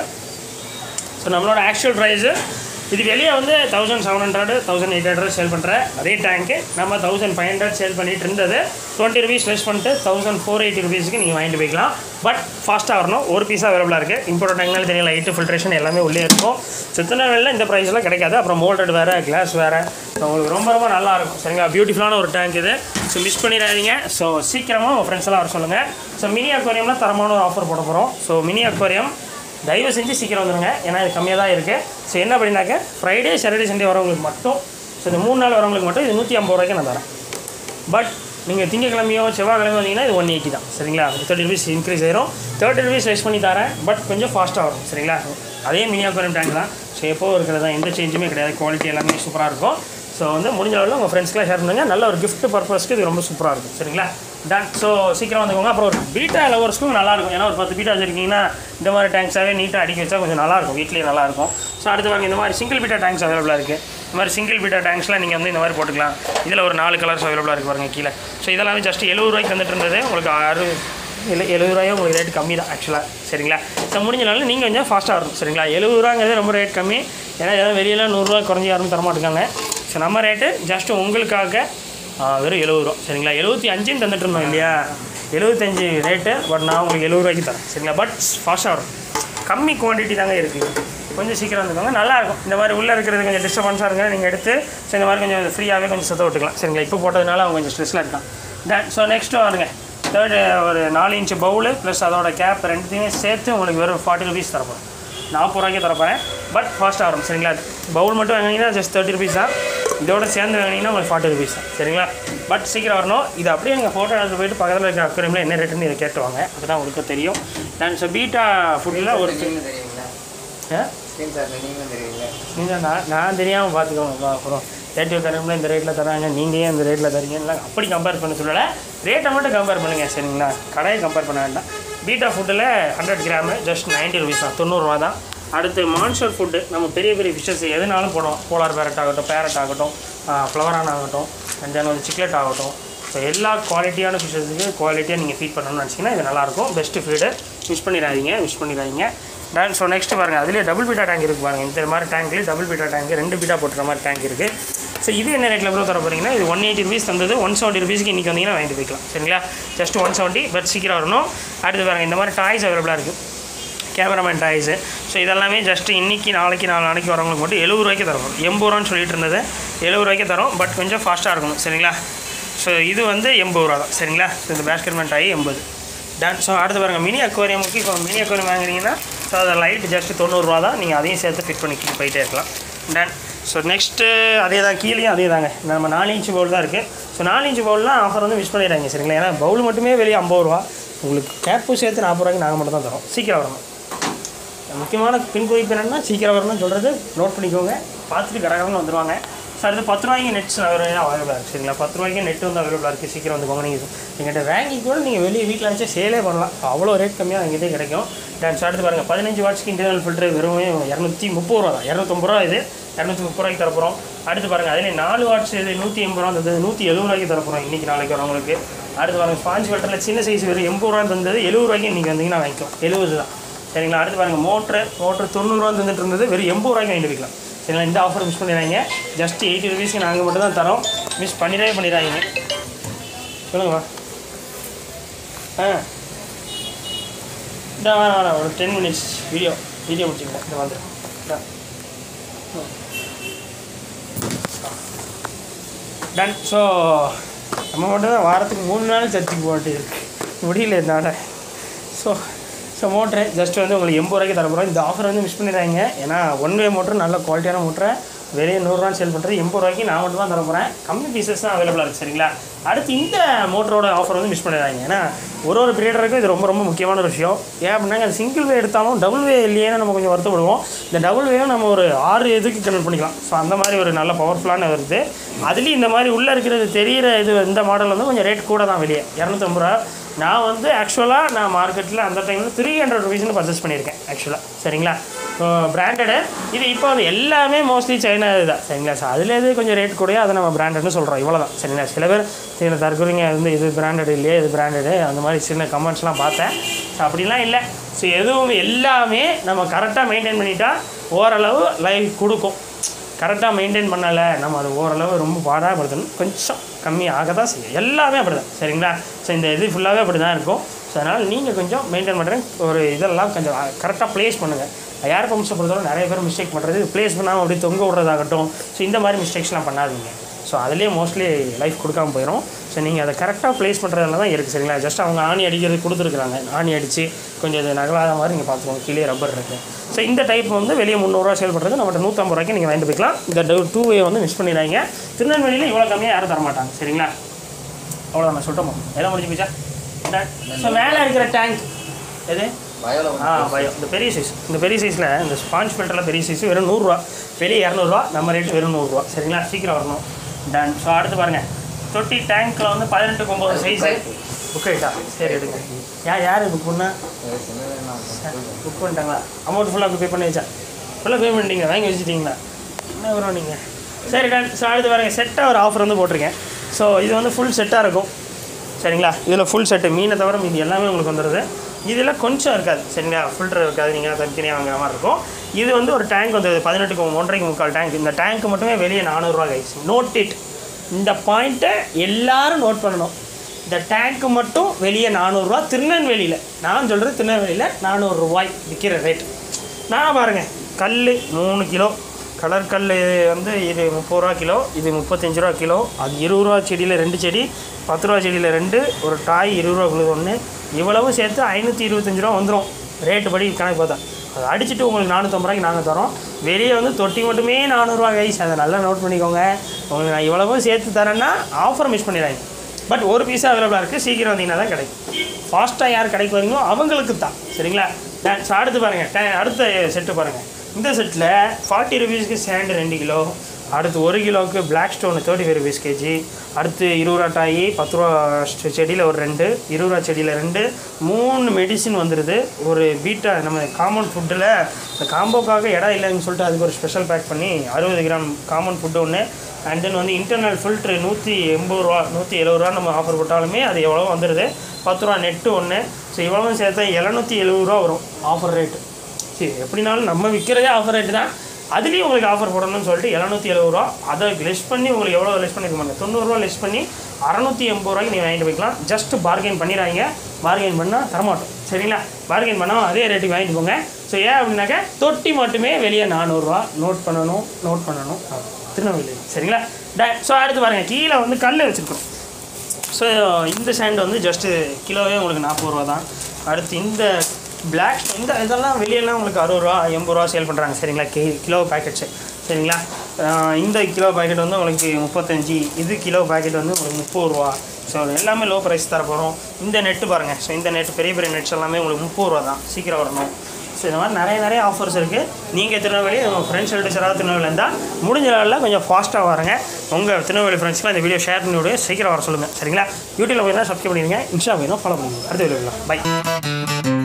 ஸோ நம்மளோட ஆக்சுவல் ப்ரைஸு இது வெளியே வந்து thousand seven hundred thousand eight hundred sale பண்ணுற அதே டேங்க்கு நம்ம தௌசண்ட் ஃபைவ் ஹண்ட்ரட் சேல் பண்ணிட்டு இருந்தது டுவெண்ட்டி ருபீஸ் லெஸ் பண்ணிட்டு தௌசண்ட் ஃபோர் எயிட்டி ருபீஸ்க்கு நீங்கள் வாங்கிட்டு போய்க்கலாம் பட் ஃபாஸ்ட்டாக வரணும் ஒரு பீஸ் அவைலபிளாக இருக்குது இம்போர்ட் டேங்க்னால தெரியல லைட்டு ஃபில்ட்ரேஷன் எல்லாமே உள்ளே இருக்கும் சித்தனவேலில் இந்த ப்ரைஸ்லாம் கிடைக்காது அப்புறம் மோல்டட் வேறு கிளாஸ் வேறு உங்களுக்கு ரொம்ப ரொம்ப நல்லா இருக்கும் சரிங்களா பியூட்டிஃபுல்லான ஒரு டேங்க் இது ஸோ மிஸ் பண்ணிடாதீங்க ஸோ சீக்கிரமாக உங்கள் ஃப்ரெண்ட்ஸ் எல்லாம் வர சொல்லுங்கள் ஸோ மினி அக்வாரியம்லாம் தரமான ஒரு ஆஃபர் போட போகிறோம் ஸோ மினி அக்வாரியம் தயவு செஞ்சு சீக்கிரம் வந்துடுங்க ஏன்னா இது கம்மியாக தான் இருக்குது ஸோ என்ன அப்படின்னாக்க ஃப்ரைடே சாட்டர்டே சண்டே வரவங்களுக்கு மட்டும் ஸோ இந்த மூணு நாள் வரவங்களுக்கு மட்டும் இது நூற்றி ஐம்பது ரூபாய்க்கு நான் தரேன் பட் நீங்கள் திங்கக்கிழமையோ செவ்வாய்க்கிழமையோ வந்தீங்கன்னா இது ஒன் எயிட்டி தான் சரிங்களா தேர்ட்டி ருபீஸ் இன்க்ரீஸ் ஆயிரும் தேர்ட்டி ருபீஸ் ரைஸ் பண்ணி தரேன் பட் கொஞ்சம் ஃபாஸ்ட்டாக வரும் சரிங்களா அதே மினி அக்வாரியம் டேங்க் தான் ஸோ எப்போவும் இருக்கிறது தான் எந்த சேஞ்சுமே கிடையாது குவாலிட்டி எல்லாமே சூப்பராக இருக்கும் ஸோ வந்து முடிஞ்ச அளவில் உங்கள் ஃப்ரெண்ட்ஸ்க்குலாம் ஷேர் பண்ணுங்கள் நல்ல ஒரு gift பர்பஸ்க்கு இது ரொம்ப சூப்பராக இருக்கும் சரிங்களா டன் ஸோ சீக்கிரம் வந்துக்கோங்க அப்புறம் ஒரு பீட்டா லவர்ஸ்க்கும் நல்லாயிருக்கும் ஏன்னா ஒரு பத்து பீட்டா வச்சுருக்கீங்கன்னா இந்த மாதிரி டேங்க்ஸாகவே நீட்டாக அடிக்க வச்சா கொஞ்சம் நல்லாயிருக்கும் வீட்லேயே நல்லாயிருக்கும் ஸோ அடுத்து வாங்க இந்த மாதிரி சிங்கிள் பீட்டா டேங்க்ஸ் அவைலபிளாக இருக்குது இந்த மாதிரி சிங்கிள் பீட்டா டேங்க்ஸ்லாம் நீங்கள் வந்து இந்த மாதிரி போட்டுக்கலாம் இதில் ஒரு நாலு கலர்ஸ் அவைலபிளாக இருக்குது பாருங்க கீழே ஸோ இதெல்லாமே ஜஸ்ட் எழுபது ரூபாய்க்கு வந்துட்டு இருந்தது உங்களுக்கு ஆறு எழு எழுபது ரூபாயும் உங்களுக்கு ரேட் கம்மி தான் ஆக்சுவலாக சரிங்களா ஸோ முடிஞ்சனால நீங்கள் கொஞ்சம் ஃபாஸ்ட்டாக வரும் சரிங்களா எழுபது ரூபாங்கிறது ரொம்ப ரேட் கம்மி ஏன்னா இதெல்லாம் வெளியெல்லாம் நூறுரூவா குறைஞ்சி யாரும் தரமாட்டுக்காங்க ஸோ நம்ம ரேட்டு ஜஸ்ட்டு உங்களுக்காக ஆ, வெறும் எழுபது ரூபா சரிங்களா எழுபத்தி அஞ்சுன்னு தந்துட்டு இருந்தோம் இல்லையா எழுபத்தஞ்சு ரேட்டு பட் நான் உங்களுக்கு எழுபது ரூபாய்க்கு தரேன் சரிங்களா பட் ஃபாஸ்ட்டாக வரும் கம்மி குவான்டிட்டி தாங்க இருக்குது கொஞ்சம் சீக்கிரம் வந்துக்கோங்க நல்லாயிருக்கும் இந்த மாதிரி உள்ளே இருக்கிறது கொஞ்சம் டிஸ்டர்பன்ஸாக இருங்க நீங்கள் எடுத்து ஸோ இந்த மாதிரி கொஞ்சம் ஃப்ரீயாகவே கொஞ்சம் சுத்த விட்டுக்கலாம் சரிங்களா இப்போ போட்டதுனால அவங்க கொஞ்சம் ஸ்ட்ரெஸ்ஸில் இருக்கான் தென் ஸோ நெக்ஸ்ட்டு வருங்க தேர்டு ஒரு நாலு இன்ச்சு பவுலு ப்ளஸ் அதோட கேப் ரெண்டுத்தையுமே சேர்த்து உங்களுக்கு வெறும் ஃபார்ட்டி ருபீஸ் தரப்போம் நாற்பது ரூபாய்க்கு தரப்போகிறேன் பட் ஃபாஸ்ட்டாக வரும் சரிங்களா பவுல் மட்டும் வாங்கினீங்கன்னா ஜஸ்ட் தேர்ட்டி ருபீஸ் தான் இதோட சேர்ந்து வாங்கினீங்கன்னா உங்களுக்கு ஃபார்ட்டி ருபீஸ் தான் சரிங்களா பட் சீக்கிரம் வரணும் இது அப்படியே நீங்கள் ஃபோட்டோ எடுத்து போயிட்டு பக்கத்தில் இருக்கிற அக்வரியமில் என்ன ரேட்டுன்னு இதை கேட்டுவாங்க அப்போ தான் உங்களுக்கு தெரியும் நான் ஸோ பீட்டா ஃபுட்டில் ஒரு நீங்களும் தெரியுங்களா ஆ ஸ்க்ரீன் ஷாட்டில் நீங்களும் தெரியுங்களா நீங்கள் நான் நான் தெரியாமல் பார்த்துக்கோங்க அப்புறம் ரேட்டிவ் தரம்ல இந்த ரேட்டில் தராங்க நீங்கள் ஏன் இந்த ரேட்டில் தரீங்கன்னா அப்படி கம்பேர் பண்ண சொல்லலை ரேட்டை மட்டும் கம்பேர் பண்ணுங்கள் சரிங்களா கடையை கம்பேர் பண்ண வேண்டாம் பீட்டா ஃபுட்டில் ஹண்ட்ரட் கிராமு ஜஸ்ட் 90 ருபீஸ் தான் தொண்ணூறுரூவா தான் அடுத்து மான்ஸ்டர் ஃபுட்டு நம்ம பெரிய பெரிய ஃபிஷ்ஷஸ் எதுனாலும் போடுவோம் போலார் பேரட் ஆகட்டும் பேரட் ஆகட்டும் ஃப்ளவரான் ஆகட்டும் அண்ட் தென் வந்து சிக்லெட் ஆகட்டும் ஸோ எல்லா குவாலிட்டியான ஃபிஷ்ஷஸுக்கு குவாலிட்டியாக நீங்கள் ஃபீட் பண்ணணும்னு நினச்சிங்கன்னா இது நல்லாயிருக்கும் பெஸ்ட்டு ஃபீடு மிஸ் பண்ணிடாதீங்க மிஸ் பண்ணிடாதீங்க டேன் ஸோ நெக்ஸ்ட் பாருங்கள் அதுலேயே டபுள் பீட்டா டேங்க் இருக்குது பாருங்கள் இந்த மாதிரி டேங்க்லேயே டபுள் பீட்டா டேங்க் ரெண்டு பீட்டா போட்டுற மாதிரி டேங்க் இருக்குது ஸோ இது என்ன ரேட்டில் ப்ரோ தர போகிறீங்கன்னா இது ஒன் எயிட்டி ருபீஸ் தந்தது ஒன் செவன்ட்டி ருபீஸ்க்கு இன்றைக்கி வந்தீங்கன்னா வாங்கிட்டு போய்க்கலாம் சரிங்களா ஜஸ்ட் ஒன் செவன்ட்டி பட் சீக்கிரம் வரணும் அடுத்து பாருங்கள் இந்த மாதிரி டாய்ஸ் அவைலபிளாக இருக்குது கேமராமேன் டாய்ஸு ஸோ இதெல்லாமே ஜஸ்ட்டு இன்றைக்கி நாளைக்கு நாலு நாளைக்கு வரவங்களுக்கு மட்டும் எழுபது ரூபாய்க்கு தரோம் எண்பது ரூபான்னு சொல்லிட்டு இருந்தது எழுபது ரூபாய்க்கு தரோம் பட் கொஞ்சம் ஃபாஸ்ட்டாக இருக்கணும் சரிங்களா ஸோ இது வந்து எண்பது ரூபா தான் சரிங்களா ஸோ இந்த பேஸ்கெட்மேன் டாய் எண்பது டன் ஸோ அடுத்து பாருங்கள் மினி அக்வாரியமுக்கு இப்போ மினி அக்வாரியம் வாங்குறீங்கன்னா ஸோ அதை லைட் ஜஸ்ட் தொண்ணூறுரூவா தான் நீங்கள் அதையும் சேர்த்து ஃபிட் பண்ணிக்கிட்டு போயிட்டே இருக்கலாம் டன் ஸோ நெக்ஸ்ட்டு அதே தான் கீழேயும் அதே தாங்க நம்ம நாலு இன்ச்சு பவுல் தான் இருக்குது ஸோ நாலு இன்ச்சு பவுல்லாம் ஆஃபர் வந்து மிஸ் பண்ணிடுறாங்க சரிங்களா ஏன்னா பவுல் மட்டுமே வெளியே ஐம்பது ரூபா உங்களுக்கு கேப்பு சேர்த்து நாற்பது ரூபாய்க்கு நாங்கள் மட்டும் தான் தரோம் சீக்கிரம் வரணும் முக்கியமான பின் குறிப்பு என்னென்னா சீக்கிரம் வரணும்னு சொல்கிறது நோட் பண்ணிக்கோங்க பார்த்துட்டு கடகடன்னு வந்துடுவாங்க ஸோ அடுத்து பத்து ரூபாய்க்கு நெட்ஸ் அவைலபிளாக இருக்குது சரிங்களா பத்து ரூபாய்க்கு நெட் வந்து அவைலபிளாக இருக்குது சீக்கிரம் வந்துக்கோங்க நீங்கள் எங்கிட்ட வாங்கி கூட நீங்கள் வெளியே வீட்டில் வச்சு சேலே பண்ணலாம் அவ்வளோ ரேட் கம்மியாக எங்கிட்டே கிடைக்கும் டான்ஸ் அடுத்து பாருங்கள் பதினஞ்சு வாட்ஸ்க்கு இன்டர்னல் ஃபில்டர் வெறும் இரநூத்தி முப்பது ரூபா தான் இரநூத்தம்பது ரூபா இது இரநூத்தி முப்பது ரூபாய்க்கு தரப்போகிறோம் அடுத்து பாருங்கள் அதிலே நாலு வாட்ஸ் இது நூற்றி எண்பது ரூபா தந்தது நூற்றி எழுபது ரூபாய்க்கு தரப்போகிறோம் இன்றைக்கி நாளைக்கு வரவங்களுக்கு அடுத்து பாருங்கள் ஸ்பாஞ்ச் ஃபில்டரில் சின்ன சைஸ் வெறும் எண்பது ரூபா தந்தது எழுபது ரூபாய்க்கு இன்றைக்கி வந்தீங்கன்னா வாங்கிக்கலாம் எழுபது தான் சரிங்களா அடுத்து பாருங்கள் மோட்ரு மோட்ரு தொண்ணூறுரூவா தந்துட்டு இருந்தது வெறும் எண்பது ரூபாய்க்கு வாங்கிட்டு வைக்கலாம் சரிங்களா இந்த ஆஃபர் மிஸ் பண்ணிடுறாங்க ஜஸ்ட் எயிட்டி ருபீஸ்க்கு நாங்கள் மட்டும் தான் தரோம் மிஸ் பண்ணிடவே பண்ணிடுறாங்க சொல்லுங்கம்மா ஆ இந்த வேணாம் வேணாம் ஒரு டென் மினிட்ஸ் வீடியோ வீடியோ முடிச்சுக்கலாம் இந்த வந்து டன் ஸோ நம்ம மட்டும் தான் வாரத்துக்கு மூணு நாள் சர்ச்சுக்கு போட்டு இருக்கு முடியல என்னால் ஸோ ஸோ மோட்ரு ஜஸ்ட் வந்து உங்களுக்கு எண்பது ரூபாய்க்கு தர போகிறோம் இந்த ஆஃபர் வந்து மிஸ் பண்ணிடுறாங்க ஏன்னா ஒன் வே மோட்ரு நல்ல குவாலிட்டியான மோட்டரை வெளியே நூறுரூவா சேல் பண்ணுறது எண்பது ரூபாய்க்கு நான் மட்டும் தான் தர போகிறேன் கம்மி பீசஸ் தான் அவைலபிளாக இருக்குது சரிங்களா அடுத்து இந்த மோட்டரோட ஆஃபர் வந்து மிஸ் பண்ணிடுறாங்க ஏன்னா ஒரு ஒரு பீரியடருக்கும் இது ரொம்ப ரொம்ப முக்கியமான ஒரு விஷயம் ஏன் அப்படின்னா அது சிங்கிள் வே எடுத்தாலும் டபுள் வே இல்லையேன்னு நம்ம கொஞ்சம் வருத்தப்படுவோம் இந்த டபுள் வேவும் நம்ம ஒரு ஆறு இதுக்கு கன்வெர்ட் பண்ணிக்கலாம் ஸோ அந்த மாதிரி ஒரு நல்ல பவர்ஃபுல்லான வருது அதுலேயும் இந்த மாதிரி உள்ளே இருக்கிறது தெரியிற இது இந்த மாடல் வந்து கொஞ்சம் ரேட் கூட தான் வெளியே இரநூத்தம்பது ரூபா நான் வந்து ஆக்சுவலாக நான் மார்க்கெட்டில் அந்த டைமில் த்ரீ ஹண்ட்ரட் ருபீஸ்னு பர்ச்சேஸ் பண்ணியிருக்கேன் ஆக்சுவலாக சரிங்களா பிராண்டடு இது இப்போ வந்து எல்லாமே மோஸ்ட்லி சைனா இதுதான் சரிங்களா ஸோ அதில் எது கொஞ்சம் ரேட் கூடயோ அதை நம்ம பிராண்டட்னு சொல்கிறோம் இவ்வளோ தான் சரிங்களா சில பேர் சில தற்கொலைங்க வந்து இது பிராண்டட் இல்லையே இது பிராண்டடு அந்த மாதிரி சின்ன கமெண்ட்ஸ்லாம் பார்த்தேன் ஸோ அப்படிலாம் இல்லை ஸோ எதுவும் எல்லாமே நம்ம கரெக்டாக மெயின்டைன் பண்ணிட்டா ஓரளவு லைஃப் கொடுக்கும் கரெக்டாக மெயின்டைன் பண்ணலை நம்ம அது ஓரளவு ரொம்ப பாடாப்படுத்தணும் கொஞ்சம் கம்மியாக தான் செய்யும் எல்லாமே அப்படி தான் சரிங்களா ஸோ இந்த இது ஃபுல்லாகவே அப்படி தான் இருக்கும் ஸோ அதனால் நீங்கள் கொஞ்சம் மெயின்டைன் பண்ணுறேன் ஒரு இதெல்லாம் கொஞ்சம் கரெக்டாக ப்ளேஸ் பண்ணுங்கள் ஏர் பம்ப்ஸை பொறுத்தவரை நிறைய பேர் மிஸ்டேக் பண்ணுறது ப்ளேஸ் பண்ணாமல் அப்படி தொங்க விடுறதாகட்டும் ஸோ இந்த மாதிரி மிஸ்டேக்ஸ்லாம் பண்ணாதீங்க ஸோ அதுலேயே மோஸ்ட்லி லைஃப் கொடுக்காம போயிடும் ஸோ நீங்கள் அதை கரெக்டாக ப்ளேஸ் பண்ணுறதுல தான் இருக்குது சரிங்களா ஜஸ்ட் அவங்க ஆணி அடிக்கிறது கொடுத்துருக்குறாங்க ஆணி அடித்து கொஞ்சம் இது நகலாத மாதிரி நீங்கள் பார்த்துக்கோங்க கீழே ரப்பர் இருக்குது ஸோ இந்த டைப் வந்து வெளியே முந்நூறுரூவா சேல் பண்ணுறது நம்மகிட்ட நூற்றம்பது ரூபாய்க்கு நீங்கள் வாங்கிட்டு போய்க்கலாம் இந்த டூ வே வந்து மிஸ் பண்ணிடுறாங்க திருநெல்வேலியில் இவ்வளோ கம்மியாக யாரும் தரமாட்டாங்க சரிங்களா அவ்வளோதான் நான் சொல்லிட்டோமோ எல்லாம் முடிஞ்சு போச்சா ஸோ மேலே இருக்கிற டேங்க் எது பயோல ஆ பயோ இந்த பெரிய சைஸ் இந்த பெரிய சைஸில் இந்த ஸ்பாஞ்ச் ஃபில்டரில் பெரிய சைஸ் வெறும் நூறுரூவா வெளியே இரநூறுவா நம்ம ரேட் வெறும் நூறுரூவா சரிங்களா சீக்கிரம் வரணும் டன் ஸோ அடுத்து பாருங்கள் தொட்டி டேங்க்கில் வந்து பதினெட்டு ஒம்பது சைஸு புக் ஆகிட்டா சரி எடுங்க யார் யார் புக் பண்ணா புக் பண்ணிட்டாங்களா அமௌண்ட் ஃபுல்லாக பே பண்ணி வச்சா ஃபுல்லாக பே பண்ணிட்டீங்க வாங்கி வச்சுட்டீங்களா என்ன வரும் நீங்கள் சரி டன் ஸோ அடுத்து பாருங்கள் செட்டாக ஒரு ஆஃபர் வந்து போட்டிருக்கேன் ஸோ இது வந்து ஃபுல் செட்டாக இருக்கும் சரிங்களா இதில் ஃபுல் செட்டு மீனை தவிர மீதி எல்லாமே உங்களுக்கு வந்துடுது இதில் கொஞ்சம் இருக்காது சரிங்களா ஃபில்டர் இருக்காது நீங்கள் தனித்தனியாக வாங்குற மாதிரி இருக்கும் இது வந்து ஒரு டேங்க் வந்து பதினெட்டுக்கு ஒன்றரைக்கு முக்கால் டேங்க் இந்த டேங்க் மட்டுமே வெளியே நானூறுரூவா கைஸ் நோட் இட் இந்த பாயிண்ட்டை எல்லாரும் நோட் பண்ணணும் இந்த டேங்க்கு மட்டும் வெளியே நானூறுரூவா திருநெல்வேலியில் நான் சொல்கிறது திருநெல்வேலியில் நானூறுரூவாய் விற்கிற ரேட் நான் பாருங்கள் கல் மூணு கிலோ கலர் கல் வந்து இது முப்பது ரூபா கிலோ இது முப்பத்தஞ்சு ரூபா கிலோ அது இருபது ரூபா செடியில் ரெண்டு செடி பத்து ரூபா செடியில் ரெண்டு ஒரு டாய் இருபது ரூபா குழு ஒன்று இவ்வளவு சேர்த்து ஐநூற்றி இருபத்தஞ்சு ரூபா வந்துடும் ரேட்டு படி கணக்கு பார்த்தா அதை அடிச்சுட்டு உங்களுக்கு நானூற்றம்பது ரூபாய்க்கு நாங்கள் தரோம் வெளியே வந்து தொட்டி மட்டுமே நானூறுரூவா கைஸ் அதை நல்லா நோட் பண்ணிக்கோங்க உங்களுக்கு நான் இவ்வளவும் சேர்த்து தரேன்னா ஆஃபர் மிஸ் பண்ணிடுறாங்க பட் ஒரு பீஸா அவைலபிளாக இருக்குது சீக்கிரம் வந்தீங்கன்னா தான் கிடைக்கும் ஃபாஸ்ட்டாக யார் கடைக்கு வரீங்களோ அவங்களுக்கு தான் சரிங்களா ஸோ அடுத்து பாருங்கள் அடுத்த செட்டு பாருங்கள் இந்த செட்டில் ஃபார்ட்டி ருபீஸ்க்கு சேண்டு ரெண்டு கிலோ அடுத்து ஒரு கிலோவுக்கு black stone thirty five rupees KG அடுத்து இருபது ரூபா டாயி பத்து ரூபா செ- செடியில் ஒரு ரெண்டு இருபது ரூபா செடியில் ரெண்டு மூணு மெடிசின் வந்துடுது ஒரு பீட்டா நம்ம காமன் ஃபுட்டில் இந்த காம்போக்காக இடம் இல்லைன்னு சொல்லிட்டு அதுக்கு ஒரு ஸ்பெஷல் பேக் பண்ணி அறுபது கிராம் காமன் ஃபுட்டு ஒன்று அண்ட் தென் வந்து இன்டர்னல் ஃபில்ட்ரு நூற்றி எண்பது ரூபா நூற்றி எழுபது ரூபா நம்ம ஆஃபர் போட்டாலுமே அது எவ்வளோ வந்துடுது பத்து ரூபா நெட்டு ஒன்று ஸோ இவ்வளவும் சேர்த்தா எழுநூற்றி எழுபது ரூபா வரும் ஆஃபர் ரேட்டு சரி எப்படினாலும் நம்ம விற்கிறதே ஆஃபர் ரேட்டு தான் அதுலேயும் உங்களுக்கு ஆஃபர் போடணும்னு சொல்லிட்டு எழுநூற்றி எழுபது ரூபா அதை லெஸ் பண்ணி உங்களுக்கு எவ்வளோ லெஸ் பண்ணிருக்க மாட்டேன் தொண்ணூறுரூவா லெஸ் பண்ணி அறநூற்றி எண்பது ரூபாய்க்கு நீங்கள் வாங்கிட்டு போய்க்கலாம் ஜஸ்ட் பார்கெயின் பண்ணிடுறாங்க பார்கெயின் பண்ணால் தரமாட்டோம் சரிங்களா பார்கெயின் பண்ணால் அதே ரேட்டுக்கு வாங்கிட்டு போங்க ஸோ ஏன் அப்படின்னாக்க தொட்டி மட்டுமே வெளியே நானூறுரூவா நோட் பண்ணணும் நோட் பண்ணணும் திருநெல்வேலி சரிங்களா ஸோ அடுத்து பாருங்கள் கீழே வந்து கல் வச்சுருக்கோம் ஸோ இந்த சாண்ட் வந்து ஜஸ்ட்டு கிலோவே உங்களுக்கு நாற்பது ரூபா தான் அடுத்து இந்த பிளாக் இந்த இதெல்லாம் வெளியெல்லாம் உங்களுக்கு அறுபது ரூபா எண்பது ரூபா சேல் பண்ணுறாங்க சரிங்களா கி கிலோ பேக்கெட்ஸு சரிங்களா ஆஹ் இந்த கிலோ பாக்கெட் வந்து உங்களுக்கு முப்பத்தஞ்சு இது கிலோ பாக்கெட் வந்து உங்களுக்கு முப்பது ரூபா ஸோ எல்லாமே லோ ப்ரைஸ் தர போகிறோம் இந்த நெட்டு பாருங்கள் ஸோ இந்த நெட் பெரிய பெரிய நெட்ஸ் எல்லாமே உங்களுக்கு முப்பது ரூபா தான் சீக்கிரம் வரணும் ஸோ இந்த மாதிரி நிறைய நிறைய ஆஃபர்ஸ் இருக்குது நீங்கள் திருநெல்வேலி உங்கள் ஃப்ரெண்ட்ஸ் ரிலேட்டிவ்ஸ் யாராவது திருநெல்வேலி இருந்தால் முடிஞ்ச லெவலில் கொஞ்சம் ஃபாஸ்ட்டாக வரங்க உங்கள் திருநெல்வேலி ஃப்ரெண்ட்ஸ்க்குலாம் இந்த வீடியோ ஷேர் பண்ணி விடுங்க சீக்கிரம் வர சொல்லுங்கள் சரிங்களா யூடியூப்பில் போய் சப்ஸ்கிரைப் பண்ணிடுங்க இன்ஸ்டா போய் ஃபாலோ பண்ணுங்க அடுத்த வீடியோ பை